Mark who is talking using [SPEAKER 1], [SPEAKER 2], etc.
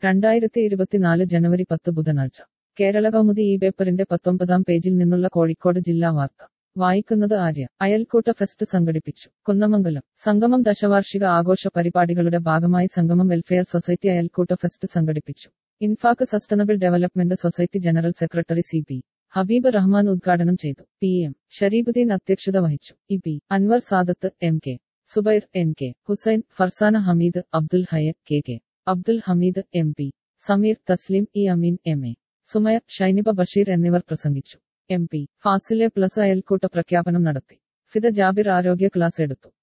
[SPEAKER 1] രണ്ടായിരത്തി ഇരുപത്തിനാല് ജനുവരി പത്ത് ബുധനാഴ്ച കേരള കൗമുദി ഈ പേപ്പറിന്റെ പത്തൊമ്പതാം പേജിൽ നിന്നുള്ള കോഴിക്കോട് ജില്ലാ വാർത്ത വായിക്കുന്നത് ആര്യ അയൽക്കൂട്ട ഫെസ്റ്റ് സംഘടിപ്പിച്ചു കുന്നമംഗലം സംഗമം ദശവാർഷിക ആഘോഷ പരിപാടികളുടെ ഭാഗമായി സംഗമം വെൽഫെയർ സൊസൈറ്റി അയൽക്കൂട്ട ഫെസ്റ്റ് സംഘടിപ്പിച്ചു Infac sustainable development society general secretary C P Habeeb Rahman ഉദ്ഘാടനം ചെയ്തു പി എം ഷരീബുദ്ദീൻ അധ്യക്ഷത വഹിച്ചു E P Anwar Sadath M K Subair N K Hussain Farsana Hameed Abdul Haya K K Abdul Hameed M P Sameer Thaslim E Ameen M A Sumaya Shainiba Basheer എന്നിവർ പ്രസംഗിച്ചു എം പി ഫാസിലെ പ്ലസ് അയൽക്കൂട്ട പ്രഖ്യാപനം നടത്തി ഫിദ ജാബിർ ആരോഗ്യ ക്ലാസ് എടുത്തു